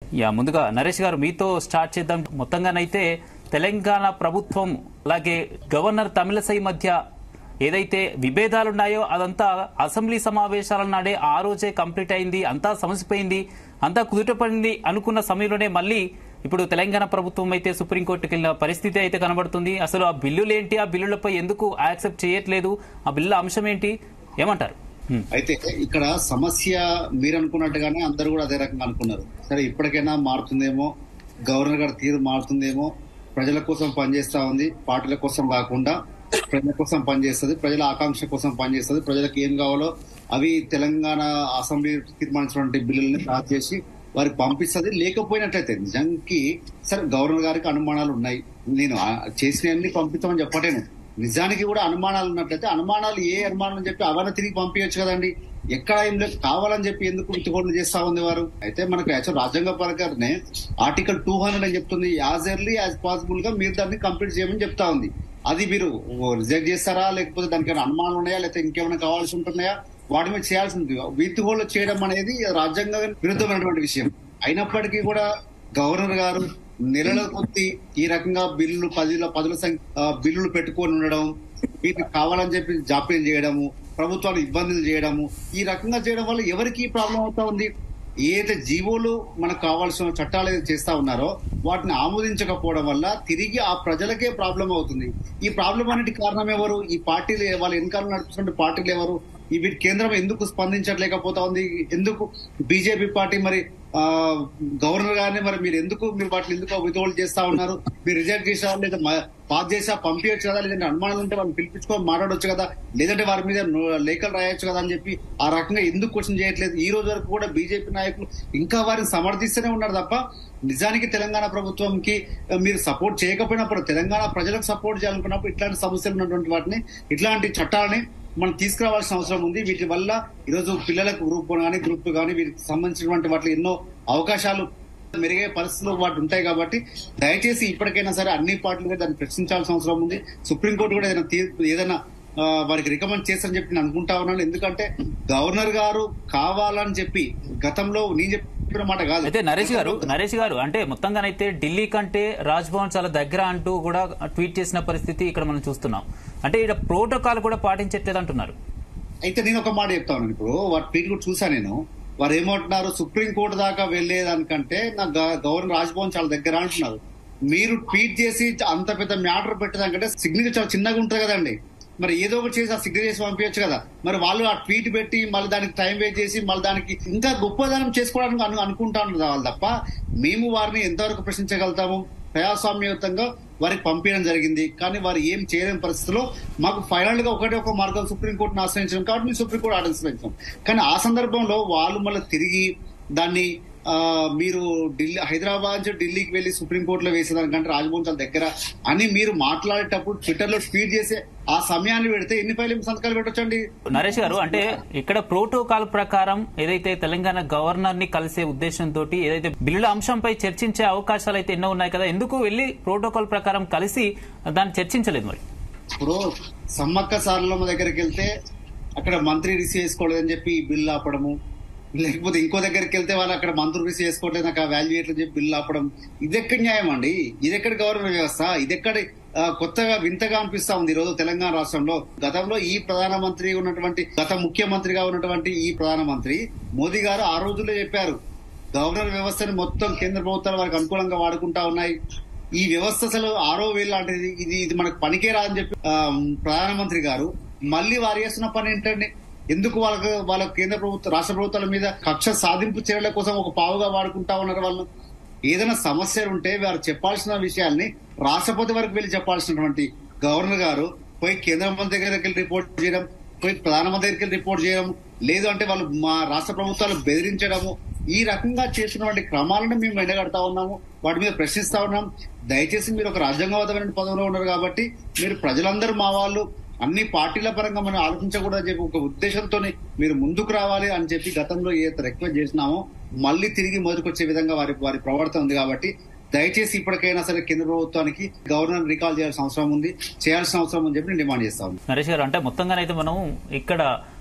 Yeah ముందుగా నరేష్ గారు మీతో స్టార్ట్ చేద్దాం మొత్తంగానైతే తెలంగాణ ప్రభుత్వం అలాగే గవర్నర్ తమిళసై మధ్య ఏదైతే విభేదాలున్నాయో అదంతా అసెంబ్లీ సమావేశాల నాడే ఆ రోజే కంప్లీట్ అయింది అంతా సమసిపోయింది అంతా కుదుటపడింది అనుకున్న సమయంలోనే మళ్ళీ ఇప్పుడు తెలంగాణ ప్రభుత్వం అయితే సుప్రీంకోర్టుకి వెళ్ళిన పరిస్థితి అయితే కనబడుతుంది అసలు ఆ బిల్లులు ఏంటి ఆ బిల్లులపై ఎందుకు యాక్సెప్ట్ చేయట్లేదు ఆ బిల్లుల అంశం ఏంటి ఏమంటారు హ్మ్. అయితే ఇక్కడ సమస్య మీరు అనుకున్నట్టుగానే అందరూ కూడా అదే రకంగా అనుకున్నారు సరే ఇప్పటికైనా మారుతుందేమో గవర్నర్ గారి తీరు మారుతుందేమో ప్రజల కోసం పనిచేస్తా ఉంది పార్టీల కోసం కాకుండా ప్రజల కోసం పనిచేస్తుంది ప్రజల ఆకాంక్ష కోసం పనిచేస్తుంది ప్రజలకు ఏం కావాలో అవి తెలంగాణ అసెంబ్లీ తీర్మానించినటువంటి బిల్లుల్ని పాస్ చేసి వారికి పంపిస్తుంది లేకపోయినట్లయితే నిజానికి సరే గవర్నర్ గారికి అనుమానాలు ఉన్నాయి నేను చేసినవన్నీ పంపిస్తామని చెప్పటేను నిజానికి కూడా అనుమానాలు ఉన్నట్లయితే అనుమానాలు ఏ అనుమానం చెప్పి అవన్నీ తిరిగి పంపించచ్చు కదండి ఎక్కడ ఏం లేదు కావాలని చెప్పి ఎందుకు విత్తుకోవడం చేస్తా ఉంది వారు అయితే మనకు యాక్చువల్ రాజ్యాంగ ప్రకారనే ఆర్టికల్ టూ హండ్రెడ్ అని చెప్తుంది యాజ్ ఎర్లీ యాజ్ పాసిబుల్ గా మీరు దాన్ని కంప్లీట్ చేయమని చెప్తా ఉంది అది మీరు రిజెక్ట్ చేస్తారా లేకపోతే దానికి ఏమైనా అనుమానాలు ఉన్నాయా లేకపోతే ఇంకేమైనా కావాల్సి ఉంటున్నాయా వాటి మీద చేయాల్సింది విత్తుకోళ్ళు చేయడం అనేది రాజ్యాంగ విరుద్ధమైనటువంటి విషయం అయినప్పటికీ కూడా గవర్నర్ గారు నెలల కొద్ది ఈ రకంగా బిల్లులు పదిల పదుల సంఖ్య ఆ, బిల్లులు పెట్టుకొని ఉండడం వీటికి కావాలని చెప్పి జాప్యం చేయడము ప్రభుత్వాలు ఇబ్బందులు చేయడము ఈ రకంగా చేయడం వల్ల ఎవరికి ప్రాబ్లం అవుతా ఉంది ఏదైతే జీవోలు మనకు కావాల్సిన చట్టాలు ఏదైతే చేస్తా ఉన్నారో వాటిని ఆమోదించకపోవడం వల్ల తిరిగి ఆ ప్రజలకే ప్రాబ్లం అవుతుంది ఈ ప్రాబ్లం అన్నిటి కారణం ఎవరు ఈ పార్టీలు వాళ్ళ వెనకాల నడుపుతున్న పార్టీలు ఎవరు ఈ వీటి కేంద్రం ఎందుకు స్పందించట్లేకపోతా ఉంది ఎందుకు బీజేపీ పార్టీ మరి ఆ గవర్నర్ గారిని మరి మీరు ఎందుకు మీరు వాటిని ఎందుకు విధోలు చేస్తా ఉన్నారు మీరు రిజెక్ట్ చేసా లేదా మ- పాస్ చేసా పంపించచ్చు కదా లేదంటే అనుమానాలు ఉంటే వాళ్ళని పిలిపించుకొని మాట్లాడొచ్చు కదా లేదంటే వారి మీద నో- లేఖలు రాయొచ్చు కదా అని చెప్పి ఆ రకంగా ఎందుకు క్వశ్చన్ చేయట్లేదు ఈ రోజు వరకు కూడా బీజేపీ నాయకులు ఇంకా వారిని సమర్థిస్తూనే ఉన్నారు తప్ప నిజానికి తెలంగాణ ప్రభుత్వంకి ఆ, మీరు సపోర్ట్ చేయకపోయినప్పుడు తెలంగాణ ప్రజలకు సపోర్ట్ చేయాలనుకున్నప్పుడు ఇట్లాంటి సమస్యలు ఉన్నటువంటి వాటిని ఇట్లాంటి చట్టాలని మనం తీసుకురావాల్సిన అవసరం ఉంది వీటి వల్ల ఈరోజు పిల్లలకు గ్రూప్ వన్ కానీ గ్రూప్ టూ కానీ వీటికి సంబంధించినటువంటి వాటిలో ఎన్నో అవకాశాలు మెరుగే పరిస్థితులు వాటి ఉంటాయి కాబట్టి దయచేసి ఇప్పటికైనా సరే అన్ని పార్టీలు కూడా దాన్ని ప్రశ్నించాల్సిన అవసరం ఉంది సుప్రీంకోర్టు కూడా ఏదైనా తీర్పు ఏదైనా ఆ, వారికి రికమెండ్ చేస్తారని చెప్పి నేను అనుకుంటా ఉన్నాను ఎందుకంటే గవర్నర్ గారు కావాలని చెప్పి గతంలో నేను చెప్పిన మాట కాదు అయితే నరేష్ గారు నరేష్ గారు అంటే మొత్తంగానైతే ఢిల్లీ కంటే రాజ్ భవన్ చాలా దగ్గర అంటూ కూడా ట్వీట్ చేసిన పరిస్థితి ఇక్కడ మనం చూస్తున్నాం అంటే ఇక్కడ ప్రోటోకాల్ కూడా పాటించట్లేదు అంటున్నారు అయితే నేను ఒక మాట చెప్తా ఉన్నాను ఇప్పుడు వాటి ట్వీట్ కూడా చూసా నేను వారు ఏమంటున్నారు సుప్రీం కోర్టు దాకా వెళ్లేదానికంటే నా గ- గవర్నర్ రాజ్భవన్ చాలా దగ్గర అంటున్నారు మీరు ట్వీట్ చేసి అంత పెద్ద మ్యాటర్ పెట్టేదానికంటే సిగ్నేచర్ చాలా చిన్నగా ఉంటుంది కదండి మరి ఏదో ఒకటి చేసి ఆ సిగ్నేచర్ చేసి పంపించచ్చు కదా మరి వాళ్ళు ఆ ట్వీట్ పెట్టి మళ్ళీ దానికి టైం వేస్ట్ చేసి మళ్ళీ దానికి ఇంకా గొప్పదనం చేసుకోవడానికి అను అనుకుంటా ఉన్నారు వాళ్ళు తప్ప మేము వారిని ఎంతవరకు ప్రశ్నించగలుగుతాము ప్రజాస్వామ్యయుతంగా వారికి పంపించడం జరిగింది కానీ వారు ఏం చేయలేని పరిస్థితిలో మాకు ఫైనల్ గా ఒకటే ఒక మార్గం సుప్రీంకోర్టును ఆశ్రయించడం కాబట్టి మేము సుప్రీంకోర్టు ఆశ్రయించాం కానీ ఆ సందర్భంలో వాళ్ళు మళ్ళీ తిరిగి దాన్ని ఆ, మీరు ఢిల్లీ హైదరాబాద్ నుంచి ఢిల్లీకి వెళ్లి సుప్రీంకోర్టులో వేసేదానికంటే రాజ్భవన్ చాలా దగ్గర అని మీరు మాట్లాడేటప్పుడు ట్విట్టర్ లో ట్వీట్ చేసే ఆ సమయాన్ని పెడితే ఎన్ని ఫైల్ సంతకాలు పెట్టొచ్చండి నరేష్ గారు అంటే ఇక్కడ ప్రోటోకాల్ ప్రకారం ఏదైతే తెలంగాణ గవర్నర్ ని కలిసే ఉద్దేశంతో ఏదైతే బిల్లుల అంశంపై చర్చించే అవకాశాలు అయితే ఎన్నో ఉన్నాయి కదా ఎందుకు వెళ్లి ప్రోటోకాల్ ప్రకారం కలిసి దాన్ని చర్చించలేదు మరి ఇప్పుడు సమ్మక్క సారలమ్మ దగ్గరికి వెళ్తే అక్కడ మంత్రి రిసీవ్ చేసుకోలేదని చెప్పి ఈ బిల్లు ఆపడము లేకపోతే ఇంకో దగ్గరికి వెళ్తే వాళ్ళు అక్కడ మంత్రులు రిసీవ్ చేసుకోవట్లేదు నాకు ఆ వాల్యూ ఎట్లా చెప్పి బిల్లు ఆపడం ఇదెక్కడ న్యాయం అండి ఇదెక్కడ గవర్నమెంట్ వ్యవస్థ ఇదెక్కడ ఆ, కొత్తగా వింతగా అనిపిస్తా ఉంది ఈ రోజు తెలంగాణ రాష్ట్రంలో గతంలో ఈ ప్రధానమంత్రి ఉన్నటువంటి గత ముఖ్యమంత్రిగా ఉన్నటువంటి ఈ ప్రధానమంత్రి మోదీ గారు ఆ రోజుల్లో చెప్పారు గవర్నర్ వ్యవస్థని మొత్తం కేంద్ర ప్రభుత్వాలు వారికి అనుకూలంగా వాడుకుంటా ఉన్నాయి ఈ వ్యవస్థ అసలు ఆరో వేలు లాంటిది ఇది ఇది మనకు పనికే రాదని చెప్పి ఆ, ప్రధానమంత్రి గారు మళ్ళీ వారు చేస్తున్న పని ఏంటండి ఎందుకు వాళ్ళకు వాళ్ళ కేంద్ర ప్రభుత్వ రాష్ట్ర ప్రభుత్వాల మీద కక్ష సాధింపు చర్యల కోసం ఒక పావుగా వాడుకుంటా ఉన్నారు వాళ్ళు ఏదైనా సమస్యలు ఉంటే వారు చెప్పాల్సిన విషయాల్ని రాష్ట్రపతి వరకు వెళ్ళి చెప్పాల్సినటువంటి గవర్నర్ గారు పోయి కేంద్ర మంత్రి దగ్గరికి వెళ్ళి రిపోర్ట్ చేయడం పోయి ప్రధానమంత్రి దగ్గరికి వెళ్ళి రిపోర్ట్ చేయడం లేదు అంటే వాళ్ళు మా రాష్ట్ర ప్రభుత్వాలు బెదిరించడము ఈ రకంగా చేస్తున్నటువంటి క్రమాలను మేము ఎండగడతా ఉన్నాము వాటి మీద ప్రశ్నిస్తా ఉన్నాం దయచేసి మీరు ఒక రాజ్యాంగబద్ధమైన పదవిలో ఉన్నారు కాబట్టి మీరు ప్రజలందరూ మా వాళ్ళు అన్ని పార్టీల పరంగా మనం ఆలోచించకూడదని చెప్పి ఒక ఉద్దేశంతో మీరు ముందుకు రావాలి అని చెప్పి గతంలో ఏ రిక్వెస్ట్ చేసినామో మళ్ళీ తిరిగి మొదటికొచ్చే విధంగా వారి వారి ప్రవర్తన ఉంది కాబట్టి దయచేసి ఇప్పటికైనా సరే కేంద్ర ప్రభుత్వానికి గవర్నర్ రికాల్ చేయాల్సిన అవసరం ఉంది చేయాల్సిన అవసరం అని చెప్పి నేను డిమాండ్ చేస్తా ఉన్నాను నరేష్ గారు అంటే మొత్తంగానైతే మనం ఇక్కడ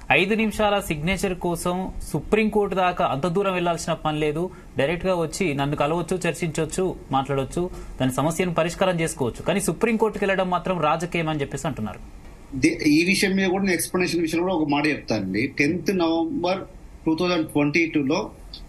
ఐదు నిమిషాల సిగ్నేచర్ కోసం సుప్రీంకోర్టు దాకా అంత దూరం వెళ్లాల్సిన పని లేదు డైరెక్ట్ గా వచ్చి నన్ను కలవచ్చు చర్చించవచ్చు మాట్లాడవచ్చు దాని సమస్యను పరిష్కారం చేసుకోవచ్చు కానీ సుప్రీంకోర్టుకి వెళ్లడం మాత్రం రాజకీయం అని చెప్పేసి అంటున్నారు ది- ఈ విషయం మీద కూడా నేను ఎక్స్ప్లెనేషన్ విషయంలో కూడా ఒక మాట చెప్తానండి tenth November two thousand twenty టూలో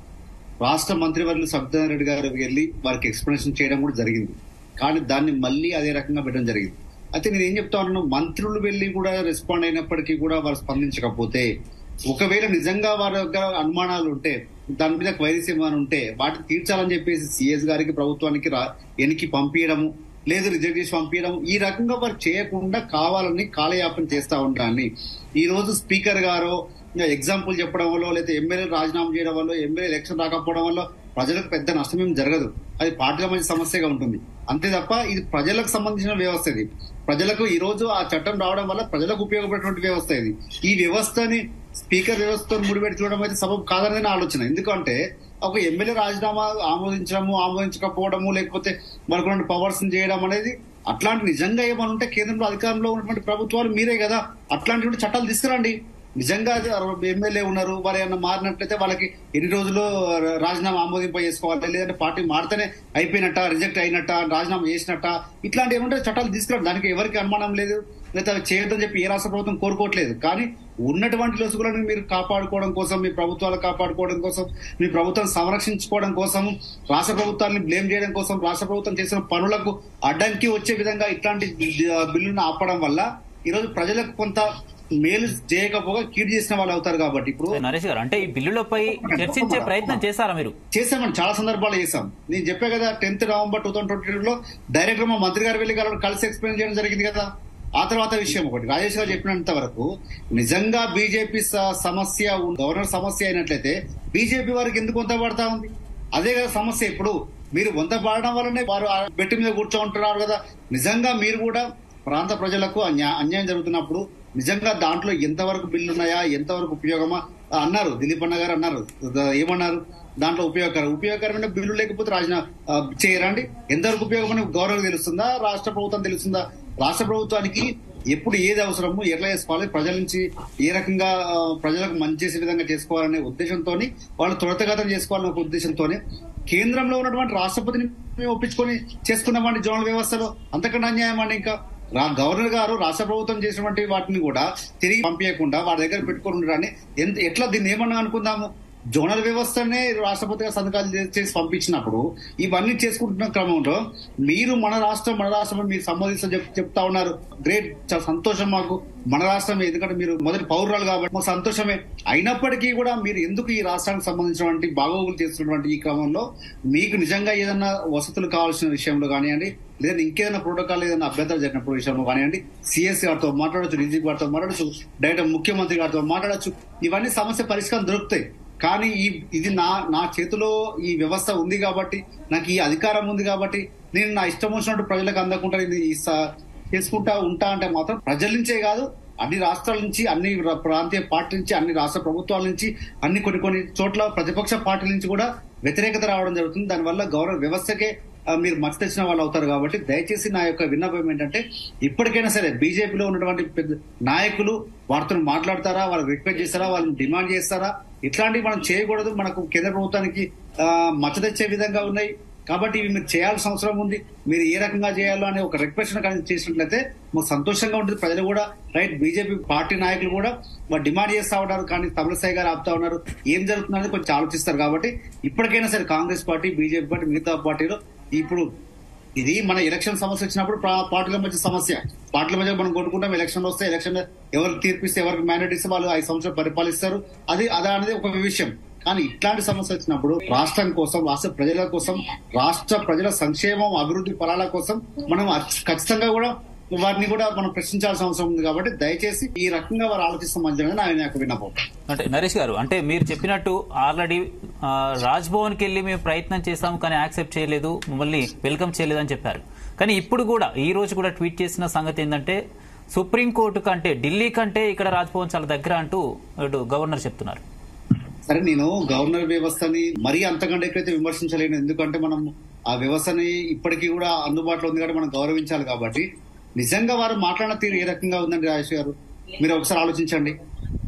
రాష్ట్ర మంత్రివర్యులు సత్యనారాయణ రెడ్డి గారు వెళ్ళి వారికి ఎక్స్ప్లెనేషన్ చేయడం కూడా జరిగింది కానీ దాన్ని మళ్ళీ అదే రకంగా పెట్టడం జరిగింది అయితే నేను ఏం చెప్తా ఉన్నాను మంత్రులు వెళ్ళి కూడా రెస్పాండ్ అయినప్పటికీ కూడా వారు స్పందించకపోతే ఒకవేళ నిజంగా వారి దగ్గర అనుమానాలు ఉంటే దాని మీద క్వైరీస్ ఏమైనా ఉంటే వాటిని తీర్చాలని చెప్పేసి సిఎస్ గారికి ప్రభుత్వానికి రా- ఎనికి పంపించడము లేదు రిజెక్ట్ చేసి పంపించడం ఈ రకంగా వారు చేయకుండా కావాలని కాలయాపన చేస్తా ఉంటారని ఈ రోజు స్పీకర్ గారు ఎగ్జాంపుల్ చెప్పడం వల్ల లేదా ఎమ్మెల్యే రాజీనామా చేయడం వల్ల ఎమ్మెల్యే ఎలక్షన్ రాకపోవడం వల్ల ప్రజలకు పెద్ద నష్టం ఏం జరగదు అది పార్టీల మధ్య సమస్యగా ఉంటుంది అంతే తప్ప ఇది ప్రజలకు సంబంధించిన వ్యవస్థ ఇది ప్రజలకు ఈ రోజు ఆ చట్టం రావడం వల్ల ప్రజలకు ఉపయోగపడేటువంటి వ్యవస్థ ఇది ఈ వ్యవస్థని స్పీకర్ వ్యవస్థతో ముడిపెట్టి చూడడం అయితే సబబు కాదనేది నా ఆలోచన ఎందుకంటే ఒక ఎమ్మెల్యే రాజీనామా ఆమోదించడము ఆమోదించకపోవడము లేకపోతే మనకు పవర్స్ చేయడం అనేది అట్లాంటి నిజంగా ఏమైనా ఉంటే కేంద్రంలో అధికారంలో ఉన్నటువంటి ప్రభుత్వాలు మీరే కదా అట్లాంటి చట్టాలు తీసుకురండి నిజంగా ఎమ్మెల్యే ఉన్నారు వారు ఏమన్నా మారినట్లయితే వాళ్ళకి ఎన్ని రోజులు రాజీనామా ఆమోదింప చేసుకోవాలి లేదంటే పార్టీ మారితేనే అయిపోయినట్ట రిజెక్ట్ అయినట్ట రాజీనామా చేసినట్ట ఇట్లాంటి ఏమంటే చట్టాలు తీసుకురండి దానికి ఎవరికి అనుమానం లేదు లేదా అవి చేయొద్దని చెప్పి ఏ రాష్ట్ర ప్రభుత్వం కోరుకోవట్లేదు కానీ ఉన్నటువంటి లొసుగులను మీరు కాపాడుకోవడం కోసం మీ ప్రభుత్వాలు కాపాడుకోవడం కోసం మీ ప్రభుత్వం సంరక్షించుకోవడం కోసం రాష్ట్ర ప్రభుత్వాన్ని బ్లేమ్ చేయడం కోసం రాష్ట్ర ప్రభుత్వం చేసిన పనులకు అడ్డంకి వచ్చే విధంగా ఇట్లాంటి బిల్లును ఆపడం వల్ల ఈరోజు ప్రజలకు కొంత మేలు చేయకపోగా కీడు చేసిన వాళ్ళు అవుతారు కాబట్టి ఇప్పుడు నరేష్ గారు అంటే ఈ బిల్లులపై చర్చించే ప్రయత్నం చేశారా మీరు చేశామని చాలా సందర్భాలు చేశాం నేను చెప్పా కదా tenth November two thousand twenty లో డైరెక్ట్ మా మంత్రి గారు వెళ్ళి కలవడం కలిసి ఎక్స్ప్లెయిన్ చేయడం జరిగింది కదా ఆ తర్వాత విషయం ఒకటి రాజేష్ గారు చెప్పినంత వరకు నిజంగా బీజేపీ సమస్య ఉన్- గవర్నర్ సమస్య అయినట్లయితే బీజేపీ వారికి ఎందుకు వంత పడతా ఉంది అదే కదా సమస్య ఇప్పుడు మీరు వంత పడడం వల్లనే వారు ఆ బెట్టు మీద కూర్చోంటున్నారు కదా నిజంగా మీరు కూడా ప్రాంత ప్రజలకు అన్యా- అన్యాయం జరుగుతున్నప్పుడు నిజంగా దాంట్లో ఎంతవరకు బిల్లు ఉన్నాయా ఎంతవరకు ఉపయోగమా ఆ, అన్నారు దిలీప్ అన్న గారు అన్నారు ద- ఏమన్నారు దాంట్లో ఉపయోగకరం ఉపయోగకరమైన బిల్లు లేకపోతే రాజీనా ఆ, చేయరండి ఎంతవరకు ఉపయోగమని గౌరవం తెలుస్తుందా రాష్ట్ర ప్రభుత్వం తెలుస్తుందా రాష్ట్ర ప్రభుత్వానికి ఎప్పుడు ఏది అవసరమో ఎట్లా చేసుకోవాలి ప్రజల నుంచి ఏ రకంగా ఆ, ప్రజలకు మంచి చేసే విధంగా చేసుకోవాలనే ఉద్దేశంతో వాళ్ళు త్వరితగతం చేసుకోవాలనే ఒక ఉద్దేశంతో కేంద్రంలో ఉన్నటువంటి రాష్ట్రపతిని మేము ఒప్పించుకొని చేసుకున్నామండి జోనల్ వ్యవస్థలో అంతకన్నా అన్యాయం అండి ఇంకా రా గవర్నర్ గారు రాష్ట్ర ప్రభుత్వం చేసినటువంటి వాటిని కూడా తిరిగి పంపించకుండా వారి దగ్గర పెట్టుకొని ఉండడాన్ని ఎంత ఎట్లా దీన్ని ఏమన్నా అనుకుందాము జోనల్ వ్యవస్థనే రాష్ట్రపతిగా సంతకాలు చే- చేసి పంపించినప్పుడు ఇవన్నీ చేసుకుంటున్న క్రమంలో మీరు మన రాష్ట్రం మన రాష్ట్రం అని మీరు సంబంధించిన చెప్ చెప్తా ఉన్నారు గ్రేట్ చాలా సంతోషం మాకు మన రాష్ట్రమే ఎందుకంటే మీరు మొదటి పౌరురాలు కాబట్టి మాకు సంతోషమే అయినప్పటికీ కూడా మీరు ఎందుకు ఈ రాష్ట్రానికి సంబంధించినటువంటి బాగోగులు చేస్తున్నటువంటి ఈ క్రమంలో మీకు నిజంగా ఏదన్నా వసతులు కావాల్సిన విషయంలో కానివ్వండి లేదా ఇంకేదైనా ప్రోటోకాల్ ఏదైనా అభ్యంతరం జరిగినప్పుడు విషయంలో కానివ్వండి సిఎస్ గారితో మాట్లాడచ్చు డీజీ గారితో మాట్లాడచ్చు డైరెక్ట్ ముఖ్యమంత్రి గారితో మాట్లాడచ్చు ఇవన్నీ సమస్య పరిష్కారం దొరుకుతాయి కానీ ఈ ఇది నా నా చేతిలో ఈ వ్యవస్థ ఉంది కాబట్టి నాకు ఈ అధికారం ఉంది కాబట్టి నేను నా ఇష్టం వచ్చినట్టు ప్రజలకు అందకుండా ఇది ఈ స- చేసుకుంటా ఉంటా అంటే మాత్రం ప్రజల నుంచే కాదు అన్ని రాష్ట్రాల నుంచి అన్ని ర- ప్రాంతీయ పార్టీల నుంచి అన్ని రాష్ట్ర ప్రభుత్వాల నుంచి అన్ని కొన్ని కొన్ని చోట్ల ప్రతిపక్ష పార్టీల నుంచి కూడా వ్యతిరేకత రావడం జరుగుతుంది దానివల్ల గౌరవ వ్యవస్థకే ఆ, మీరు మచ్చ తెచ్చిన వాళ్ళు అవుతారు కాబట్టి దయచేసి నా యొక్క విన్నపం ఏంటంటే ఇప్పటికైనా సరే బీజేపీలో ఉన్నటువంటి పెద్ద నాయకులు వారితో మాట్లాడతారా వాళ్ళకి రిక్వెస్ట్ చేస్తారా వాళ్ళని డిమాండ్ చేస్తారా ఇట్లాంటివి మనం చేయకూడదు మనకు కేంద్ర ప్రభుత్వానికి ఆ, మచ్చ తెచ్చే విధంగా ఉన్నాయి కాబట్టి ఇవి మీరు చేయాల్సిన అవసరం ఉంది మీరు ఏ రకంగా చేయాలో అనే ఒక రిక్వెస్ట్ కానీ చేసినట్లయితే మాకు సంతోషంగా ఉంటుంది ప్రజలు కూడా రైట్ బీజేపీ పార్టీ నాయకులు కూడా వాళ్ళు డిమాండ్ చేస్తా ఉన్నారు కానీ తమిళసాయి గారు ఆపుతా ఉన్నారు ఏం జరుగుతుందని కొంచెం ఆలోచిస్తారు కాబట్టి ఇప్పటికైనా సరే కాంగ్రెస్ పార్టీ బీజేపీ పార్టీ మిగతా పార్టీలో ఇప్పుడు ఇది మన ఎలక్షన్ సమస్య వచ్చినప్పుడు ప్రా- పార్టీల మధ్య సమస్య పార్టీల మధ్య మనం కొట్టుకుంటాం ఎలక్షన్ వస్తే ఎలక్షన్ ఎవరికి తీర్పిస్తే ఎవరికి మ్యాండేట్ ఇస్తే వాళ్ళు ఐదు సంవత్సరాలు పరిపాలిస్తారు అది అదా అనేది ఒక విషయం కానీ ఇట్లాంటి సమస్య వచ్చినప్పుడు రాష్ట్రం కోసం రాష్ట్ర ప్రజల కోసం రాష్ట్ర ప్రజల సంక్షేమం అభివృద్ధి ఫలాల కోసం మనం అచ్- ఖచ్చితంగా కూడా వారిని కూడా మనం ప్రశ్నించాల్సిన అవసరం ఉంది కాబట్టి దయచేసి ఈ రకంగా వారు ఆలోచిస్తాం మంచిగా నా యొక్క విన్నపం అంటే నరేష్ గారు అంటే మీరు చెప్పినట్టు ఆల్రెడీ ఆ, రాజ్ భవన్ కి వెళ్ళి మేము ప్రయత్నం చేశాము కానీ యాక్సెప్ట్ చేయలేదు మమ్మల్ని వెల్కమ్ చేయలేదు అని చెప్పారు కానీ ఇప్పుడు కూడా ఈ రోజు కూడా ట్వీట్ చేసిన సంగతి ఏంటంటే సుప్రీంకోర్టు కంటే ఢిల్లీ కంటే ఇక్కడ రాజ్ భవన్ చాలా దగ్గర అంటూ ఇటు గవర్నర్ చెప్తున్నారు సరే నేను గవర్నర్ వ్యవస్థని మరీ అంతకంటే ఎక్కువైతే విమర్శించలేను ఎందుకంటే మనం ఆ వ్యవస్థని ఇప్పటికీ కూడా అందుబాటులో ఉంది కాబట్టి మనం గౌరవించాలి కాబట్టి నిజంగా వారు మాట్లాడిన తీరు ఏ రకంగా ఉందండి రాజేష్ గారు మీరు ఒకసారి ఆలోచించండి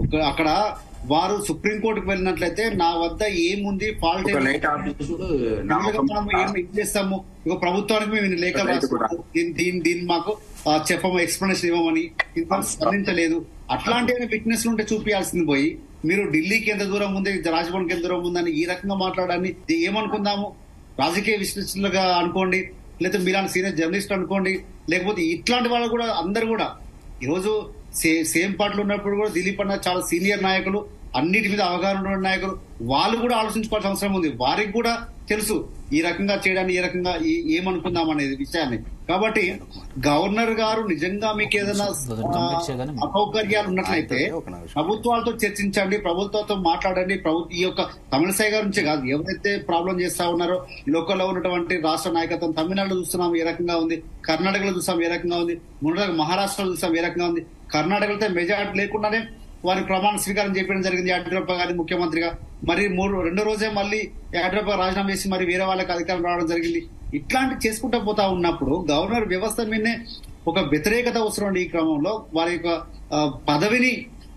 అక్కడ వారు సుప్రీంకోర్టుకు వెళ్ళినట్లయితే నా వద్ద ఏముంది ఫాల్ట్ ఒక లైట్ ఆఫీసుడు మామూలుగా మనం ఏం ఏం చేస్తాము ఇక ప్రభుత్వానికి మేము ఇన్ని లేఖలు రైతు కూడా. రాస్తున్నాము. దీని దీని దీన్ని మాకు ఆ, చెప్పము ఎక్స్ప్లెనేషన్ ఇవ్వమని ఇంకా స్పందించలేదు అట్లాంటి విట్నెస్ ఉంటే చూపించాల్సింది పోయి మీరు ఢిల్లీకి ఎంత దూరం ఉంది రాజ్భవన్కి ఎంత దూరం ఉందని ఈ రకంగా మాట్లాడాలని ఇది ఏమనుకుందాము రాజకీయ విశ్లేషణలుగా అనుకోండి లేకపోతే మీలాంటి సీనియర్ జర్నలిస్ట్ అనుకోండి లేకపోతే ఇట్లాంటి వాళ్ళు కూడా అందరు కూడా ఈరోజు సే- సేమ్ పార్టీలో ఉన్నప్పుడు కూడా దిలీప్ అన్న చాలా సీనియర్ నాయకులు అన్నిటి మీద అవగాహన ఉన్న నాయకులు వాళ్ళు కూడా ఆలోచించుకోవాల్సిన అవసరం ఉంది వారికి కూడా తెలుసు ఈ రకంగా చేయడాన్ని ఏ రకంగా ఏ- ఏమనుకుందాం అనేది విషయాన్ని కాబట్టి గవర్నర్ గారు నిజంగా మీకు ఏదైనా ఆ, అసౌకర్యాలు ఉన్నట్లయితే ప్రభుత్వాలతో చర్చించండి ప్రభుత్వాలతో మాట్లాడండి ప్రభు ఈ యొక్క తమిళసాయి గారి నుంచే కాదు ఎవరైతే ప్రాబ్లం చేస్తా ఉన్నారో లోకల్లో ఉన్నటువంటి రాష్ట్ర నాయకత్వం తమిళనాడులో చూస్తున్నాం ఏ రకంగా ఉంది కర్ణాటకలో చూసాం ఏ రకంగా ఉంది మొన్న మహారాష్ట్రలో చూసాం ఏ రకంగా ఉంది కర్ణాటకలో మెజార్టీ లేకుండానే వారి ప్రమాణ స్వీకారం చేయడం జరిగింది యడ్యూరప్ప గారి ముఖ్యమంత్రిగా మరి మూడు రెండో రోజే మళ్ళీ యడ్యూరప్ప రాజీనామా చేసి మరి వేరే వాళ్ళకి అధికారం రావడం జరిగింది ఇట్లాంటి చేసుకుంటూ పోతా ఉన్నప్పుడు గవర్నర్ వ్యవస్థ మీదనే ఒక వ్యతిరేకత అవసరం ఈ క్రమంలో వారి యొక్క ఆ, పదవిని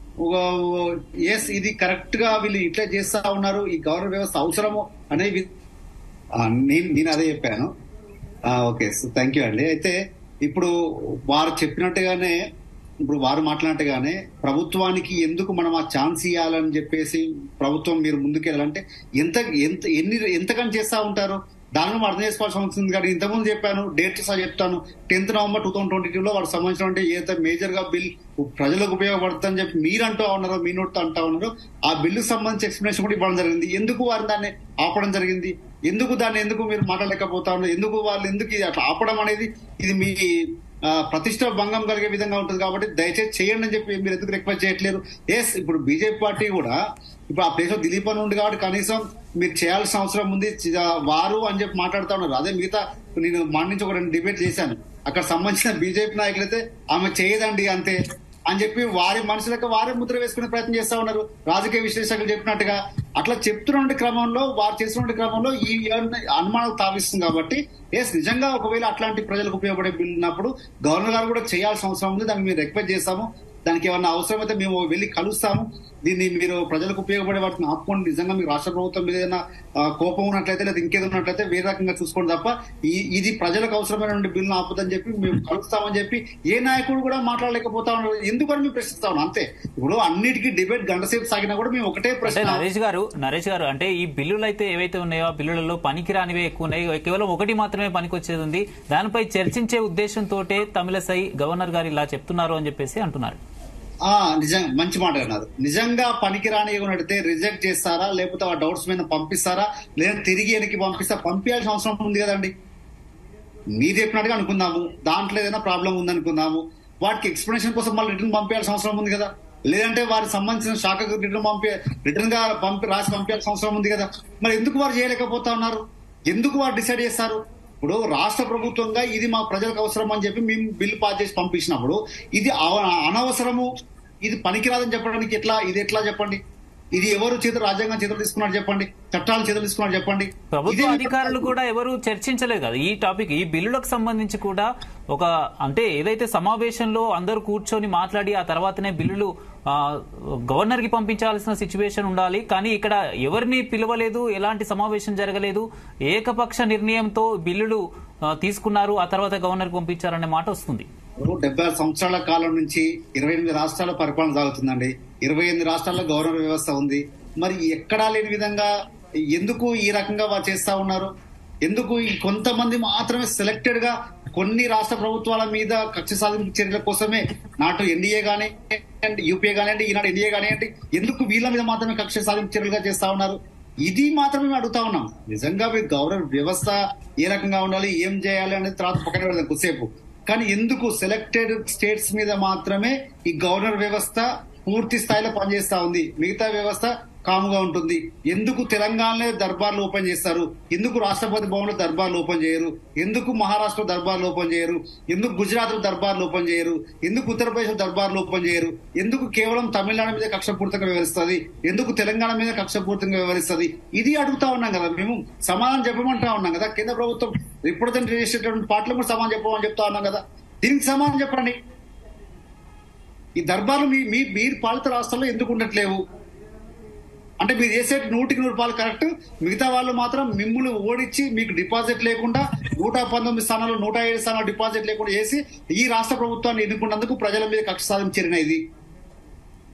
ఎస్ ఇది కరెక్ట్ గా వీళ్ళు ఇట్లా చేస్తా ఉన్నారు ఈ గవర్నర్ వ్యవస్థ అవసరము అనేది ఆ, నేను నేను అదే చెప్పాను ఆ, ఓకే థ్యాంక్ యూ అండి అయితే ఇప్పుడు వారు చెప్పినట్టుగానే ఇప్పుడు వారు మాట్లాడినట్టుగానే ప్రభుత్వానికి ఎందుకు మనం ఆ ఛాన్స్ ఇవ్వాలని చెప్పేసి ప్రభుత్వం మీరు ముందుకెళ్ళాలంటే ఎంత ఎంత ఎన్ని ఎంతకని చేస్తా ఉంటారు దానిలో మనం అర్థం చేసుకోవాల్సిన అవసరం ఉంది కానీ ఇంతకుముందు చెప్పాను డేట్ సహా చెప్తాను tenth November two thousand twenty two లో వాడు సంబంధించిన ఏదైతే మేజర్ గా బిల్ ప్రజలకు ఉపయోగపడుతుందని చెప్పి మీరు అంటూ ఉన్నారో మీ నోట్తో అంటా ఉన్నారో ఆ బిల్లుకు సంబంధించి ఎక్స్ప్లెనేషన్ కూడా ఇవ్వడం జరిగింది ఎందుకు వారు దాన్ని ఆపడం జరిగింది ఎందుకు దాన్ని ఎందుకు మీరు మాట్లాడలేకపోతా ఉన్నారు ఎందుకు వాళ్ళు ఎందుకు ఇది అట్లా ఆపడం అనేది ఇది మీ ఆ, ప్రతిష్ట భంగం కలిగే విధంగా ఉంటుంది కాబట్టి దయచేసి చేయండి అని చెప్పి మీరు ఎందుకు రిక్వెస్ట్ చేయట్లేరు ఎస్ ఇప్పుడు బీజేపీ పార్టీ కూడా ఇప్పుడు ఆ ప్లేస్ లో దిలీప్ అని ఉంది కాబట్టి కనీసం మీరు చేయాల్సిన అవసరం ఉంది చి- వారు అని చెప్పి మాట్లాడుతా ఉన్నారు అదే మిగతా నేను మా నుంచి ఒక రెండు డిబేట్ చేశాను అక్కడ సంబంధించిన బీజేపీ నాయకులైతే ఆమె చేయదండి అంతే అని చెప్పి వారి మనుషులకు వారే ముద్ర వేసుకునే ప్రయత్నం చేస్తా ఉన్నారు రాజకీయ విశ్లేషకులు చెప్పినట్టుగా అట్లా చెప్తున్న క్రమంలో వారు చేస్తున్న క్రమంలో ఈ అనుమానాలు తావిస్తుంది కాబట్టి ఎస్ నిజంగా ఒకవేళ అట్లాంటి ప్రజలకు ఉపయోగపడే బిల్ ఉన్నప్పుడు గవర్నర్ గారు కూడా చేయాల్సిన అవసరం ఉంది దాన్ని మేము రిక్వెస్ట్ చేస్తాము దానికి ఏమన్నా అవసరమైతే మేము వెళ్ళి కలుస్తాము దీన్ని మీరు ప్రజలకు ఉపయోగపడే వాటిని ఆపుకోండి నిజంగా మీకు రాష్ట్ర ప్రభుత్వం మీద ఏదైనా ఆ, కోపం ఉన్నట్లయితే లేదా ఇంకేదో ఉన్నట్లయితే వేరే రకంగా చూసుకోండి తప్ప ఈ ఇది ప్రజలకు అవసరమైన బిల్లును ఆపుదని చెప్పి మేము కలుస్తామని చెప్పి ఏ నాయకుడు కూడా మాట్లాడలేకపోతా ఉన్నారు ఎందుకని మేము ప్రశ్నిస్తా ఉన్నాం అంతే ఇప్పుడు అన్నిటికీ డిబేట్ గంట సేపు సాగినా కూడా మేము ఒకటే అంటే ప్రశ్న నరేష్ గారు నరేష్ గారు అంటే ఈ బిల్లులు అయితే ఏవైతే ఉన్నాయో ఆ బిల్లులలో పనికిరానివే ఎక్కువ ఉన్నాయి కేవలం ఒకటి మాత్రమే పనికొచ్చేది ఉంది దానిపై చర్చించే ఉద్దేశంతో తమిళసై గవర్నర్ గారు ఇలా చెప్తున్నారు అని చెప్పేసి అంటున్నారు ఆ నిజంగా మంచి మాట అన్నారు నిజంగా పనికిరాని ఉన్నట్టయితే రిజెక్ట్ చేస్తారా లేకపోతే ఆ డౌట్స్ మీద పంపిస్తారా లేదా తిరిగి వెనక్కి పంపిస్తా పంపించాల్సిన అవసరం ఉంది కదండి మీరు చెప్పినట్టుగా అనుకుందాము దాంట్లో ఏదైనా ప్రాబ్లం ఉందనుకుందాము వాటికి ఎక్స్ప్లెనేషన్ కోసం మళ్ళీ రిటర్న్ పంపించాల్సిన అవసరం ఉంది కదా లేదంటే వారికి సంబంధించిన శాఖకు రిటర్న్ పంపి రిటర్న్ గా పంపి రాసి పంపించాల్సిన అవసరం ఉంది కదా మరి ఎందుకు వారు చేయలేకపోతా ఉన్నారు ఎందుకు వారు డిసైడ్ చేస్తారు ఇప్పుడు రాష్ట్ర ప్రభుత్వంగా ఇది మా ప్రజలకు అవసరం అని చెప్పి మేము బిల్ పాస్ చేసి పంపించినప్పుడు ఇది అవ- అనవసరము ఇది పనికిరాదని చెప్పడానికి ఎట్లా ఇది ఎట్లా చెప్పండి ఇది ఎవరు చేతులు రాజ్యాంగం చేతులు తీసుకున్నారు చెప్పండి చట్టాలు చేతులు తీసుకున్నారు చెప్పండి ప్రభుత్వ ఇదే అధికారులు కూడా ఎవరు చర్చించలేదు కదా ఈ టాపిక్ ఈ బిల్లులకు సంబంధించి కూడా ఒక అంటే ఏదైతే సమావేశంలో అందరూ కూర్చొని మాట్లాడి ఆ తర్వాతనే బిల్లులు ఆ, గవర్నర్ కి పంపించాల్సిన సిచ్యువేషన్ ఉండాలి కానీ ఇక్కడ ఎవరిని పిలవలేదు ఎలాంటి సమావేశం జరగలేదు ఏకపక్ష నిర్ణయంతో బిల్లులు ఆ, తీసుకున్నారు ఆ తర్వాత గవర్నర్ కి పంపించారనే మాట వస్తుంది ఇప్పుడు డెబ్బై ఆరు సంవత్సరాల కాలం నుంచి ఇరవై ఎనిమిది రాష్ట్రాల పరిపాలన సాగుతుందండి ఇరవై ఎనిమిది రాష్ట్రాల్లో గవర్నర్ వ్యవస్థ ఉంది మరి ఎక్కడా లేని విధంగా ఎందుకు ఈ రకంగా వారు చేస్తా ఉన్నారు ఎందుకు ఈ కొంతమంది మాత్రమే సెలెక్టెడ్ గా కొన్ని రాష్ట్ర ప్రభుత్వాల మీద కక్ష సాధింపు చర్యల కోసమే నాటు ఎన్డీఏ గానీ యూపీఏ కానివ్వండి ఈనాడు ఎన్డీఏ కానివ్వండి ఎందుకు వీళ్ళ మీద మాత్రమే కక్ష సాధింపు చర్యలుగా చేస్తా ఉన్నారు ఇది మాత్రమే మేము అడుగుతా ఉన్నాం నిజంగా మీ గవర్నర్ వ్యవస్థ ఏ రకంగా ఉండాలి ఏం చేయాలి అనేది తర్వాత పక్కన పెడదాం కొద్దిసేపు కానీ ఎందుకు సెలెక్టెడ్ స్టేట్స్ మీద మాత్రమే ఈ గవర్నర్ వ్యవస్థ పూర్తి స్థాయిలో పనిచేస్తా ఉంది మిగతా వ్యవస్థ కాముగా ఉంటుంది ఎందుకు తెలంగాణలో దర్బార్లు ఓపెన్ చేస్తారు ఎందుకు రాష్ట్రపతి భవన్లో దర్బార్లు ఓపెన్ చేయరు ఎందుకు మహారాష్ట్ర దర్బార్లు ఓపెన్ చేయరు ఎందుకు గుజరాత్ లో దర్బార్లు ఓపెన్ చేయరు ఎందుకు ఉత్తరప్రదేశ్ దర్బార్లు ఓపెన్ చేయరు ఎందుకు కేవలం తమిళనాడు మీద కక్షపూర్తంగా వ్యవహరిస్తుంది ఎందుకు తెలంగాణ మీద కక్షపూర్తంగా వ్యవహరిస్తుంది ఇది అడుగుతా ఉన్నాం కదా మేము సమాధానం చెప్పమంటా ఉన్నాం కదా కేంద్ర ప్రభుత్వం రిప్రజెంట్ చేసేటటువంటి పార్టీలు కూడా సమాధానం చెప్పమని చెప్తా ఉన్నాం కదా దీనికి సమాధానం చెప్పండి అంటే నరేష్ గారు నరేష్ గారు అంటే ఈ బిల్లులైతే ఏవైతే ఉన్నాయో ఆ బిల్లులలో పనికిరానివే ఎక్కువ ఉన్నాయి కేవలం ఒకటి మాత్రమే పనికొచ్చేది ఉంది దానిపై చర్చించే ఉద్దేశంతో తమిళసై గవర్నర్ గారు ఇలా చెప్తున్నారు అని చెప్పేసి అంటున్నారు దీనికి సమాధానం చెప్పండి ఈ దర్బార్లు మీ మీ మీరు పాలిత రాష్ట్రాల్లో ఎందుకు ఉండట్లేవు అంటే మీరు చేసే నూటికి నూరు రూపాయలు కరెక్ట్ మిగతా వాళ్ళు మాత్రం మిమ్మల్ని ఓడించి మీకు డిపాజిట్ లేకుండా నూట పంతొమ్మిది స్థానాలు నూట ఏడు స్థానాలు డిపాజిట్ లేకుండా చేసి ఈ రాష్ట్ర ప్రభుత్వాన్ని ఎన్నుకున్నందుకు ప్రజల మీద కక్ష సాధించిన ఇది